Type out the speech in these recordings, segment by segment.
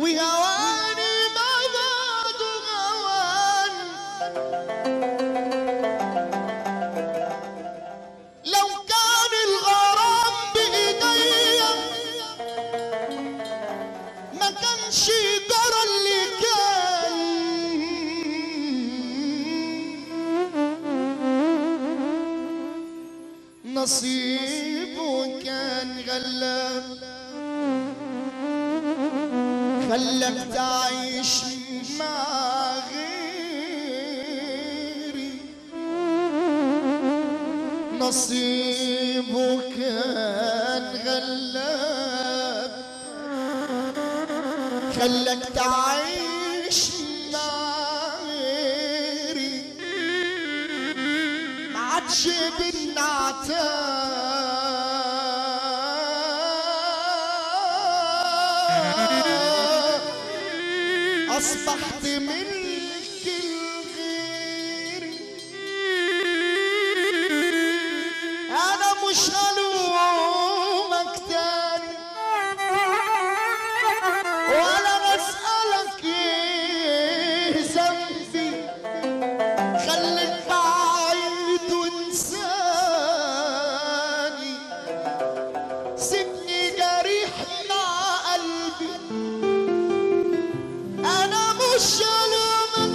وهواني ما بعد هوان لو كان الغرام بإيديا ما كانش جرى اللي كان نصيبه كان غلاب خلك تعيش مع غيري نصيبه كان غلاب خلك تعيش مع غيري ما عادش بالنعتاب أصبحت ملك الغير أنا مش هلومك تاني ولا بسألك إيه ذنبي خليك بعيد وانساني سيبني جريح مع قلبي انا مش هلومك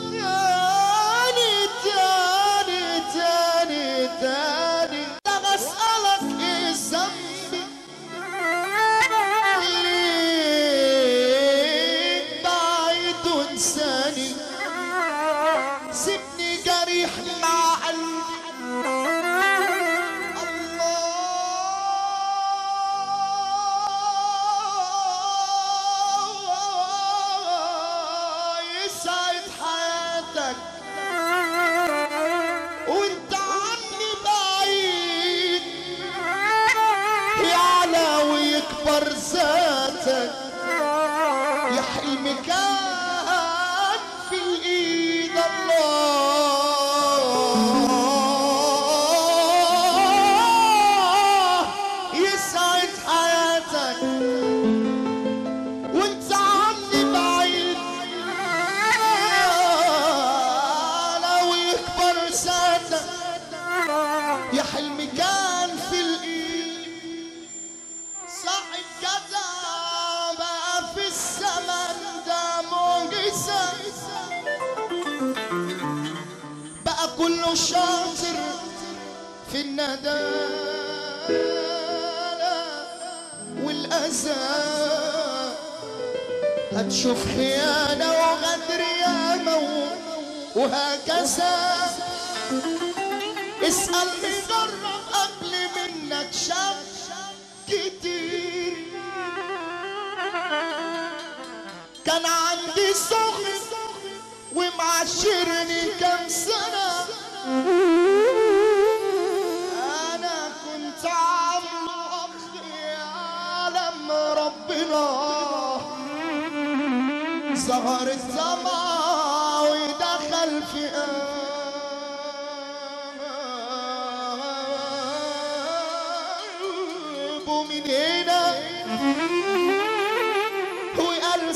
تاني تاني تاني تاني ده بسألك ايه ذنبي ليك بعيد وانساني سيبني جريح مع قلبي الله يسعد حياتك وانت عني بعيد يعلى ويكبر ذاتك يا حلمي كان في الايد الله يسعد حياتك وانت عني بعيد لو يكبر ذاتك يا حلمي كان في الايد صاحب جدع بقى في الزمن ده معجزة بقى كله شاطر في الندالة والأذى هتشوف خيانة وغدر ياما و- وهكذا اسأل مجرب قبل منك شاف كتير كان عندي سخن ومعشرني كام سنة أنا كنت عامله أخ يعلم ربنا ظهر السما ودخل في قلبه من هنا وقال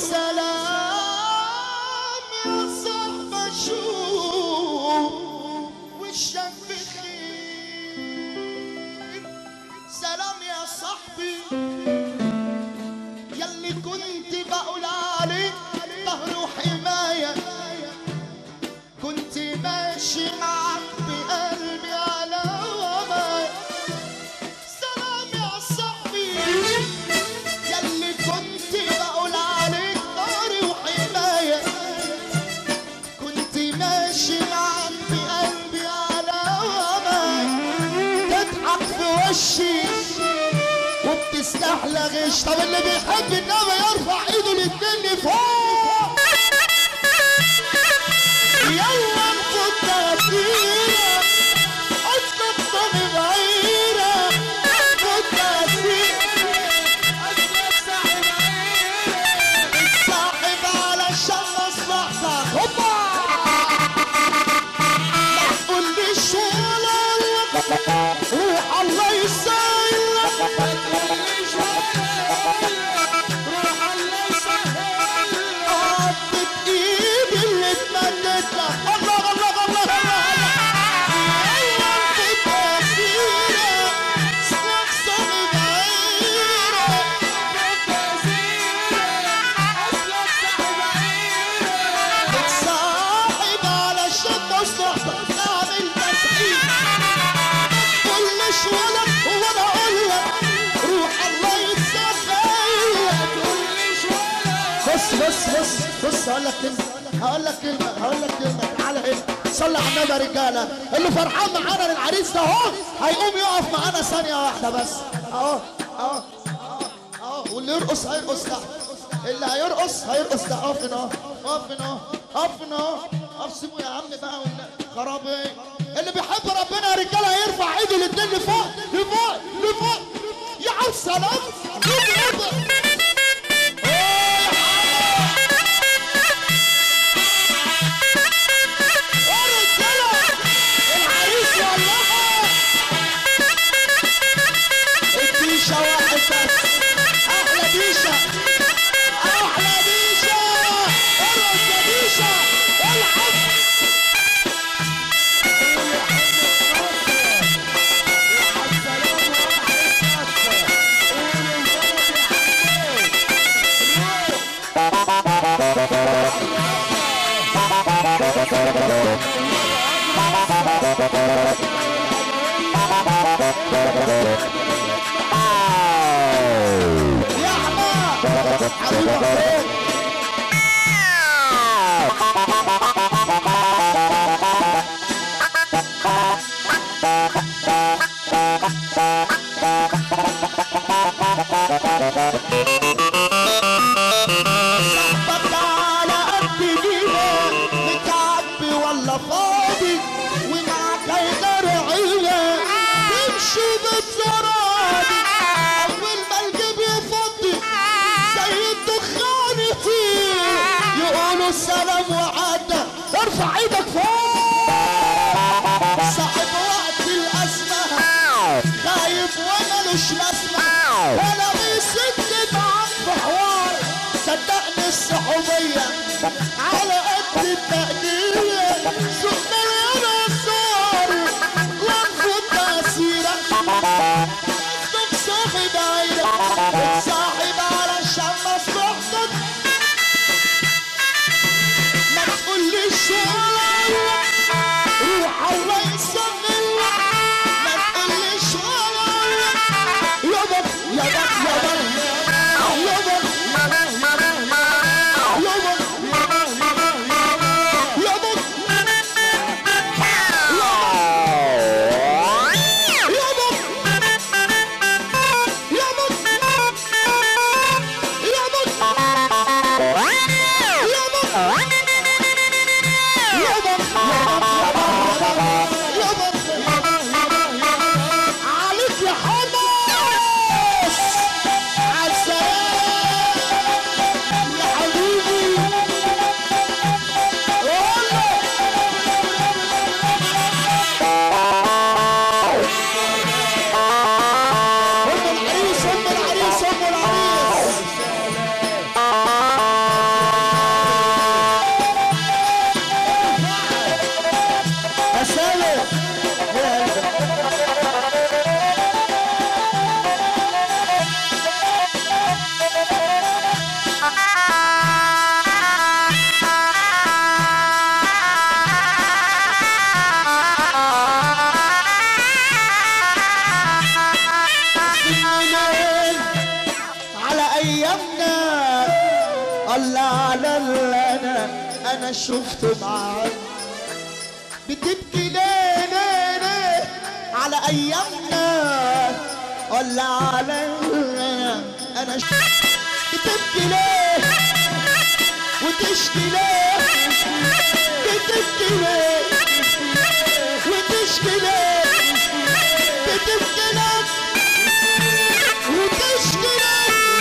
سلام يا صاحب اشوف وشك بخير سلام يا صاحبي يلي كنت بقول عليك ظهر وحماية كنت ماشي معك بقلبي على وما سلام يا صاحبي يلي كنت بقول عليك ظهر وحماية كنت ماشي معك بقلبي على وما تضحك في وشي وبتستحلى غش طب اللي بيحب النبي يرفع ايده الاتنين لفوق يلا نفوت تغسيلة اسكت طبي بعيرة فوت تغسيلة الصاحب علشان مصلحتك هوبا ما تقوليش ولا روح الله يسهل بص بص بص بص هقول لك كلمة هقول لك كلمة هقول لك كلمة تعالى هنا صلي على النبي يا رجالة اللي فرحان معانا للعريس ده اهو هيقوم يقف معانا ثانية واحدة بس اهو اهو اهو اهو واللي يرقص هيرقص تحت اللي هيرقص هيرقص تحت اقف هنا اهو اقف هنا اهو اقف هنا اهو اقف سيبه يا عم بقى والن- خراب ايه اللي بيحب ربنا يا رجالة هيرفع ايده الاتنين لفوق لفوق لفوق يا عم سلام اضرب الديشة واحد بس أحلى ديشة أحلى ديشة ارقص يا ديشة العب يا حمار حبيبي فين صاحبك على قد لينا متعبي ولا فاضي ومعاك هيدر عيلة تمشي بالزرادي أول ما الجيب يفضي زي الدخان يطير يقولوا السلام وعدى ارفع ايدك فوق صاحب وقت الأزمة خايف ومالوش لازمة ولا بيسد معاك في حوار صدقني الصحوبية على قد التقدير سوق مليانة صور وانفض تأثيرك قصدك صاحب عيلة صاحب علشان مصلحتك ما تقوليش ولا روح الله يسهلك ما تقوليش ولا يابا يابا يابا يابا يابا يابا يابا يابا عليك يا حمص عالسلام يا حبيبي والله ام العريس ام العريس ام العريس يا سالم سنين على ايامنا الله على اللي انا انا شفته معاك بتبكي ليه ليه ليه على ايامنا الله على اللي انا انا ش- بتبكي ليه وتشكي ليه بتبكي ليه وتشكي ليه بتبكي ليه وتشكي ليه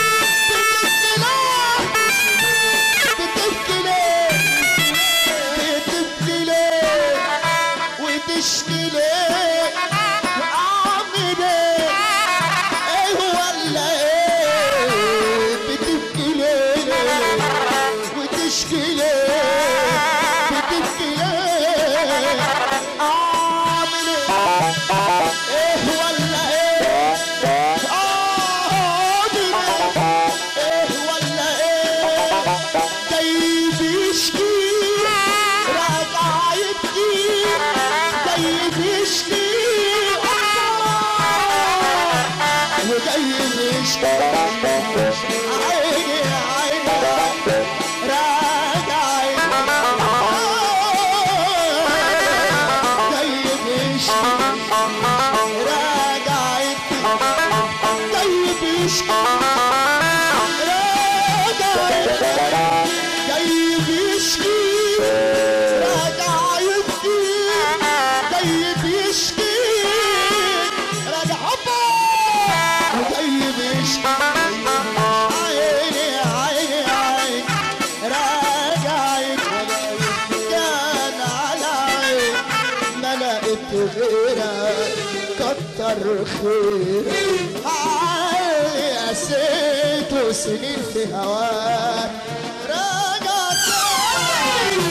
بتبكي ليه بتبكي ليه بتبكي ليه وتشكي ليه واعمل ايه ايه ولا ايه بتبكي ليه وتشكي ليه بتبكي ليه اعمل ايه ايه ولا ايه اعمل ايه ايه ولا ايه جاي بيشكي راجع يبكي جاي بيشكي وجاي بيشكي عيني عيني خير علي قسيت سنين في هواك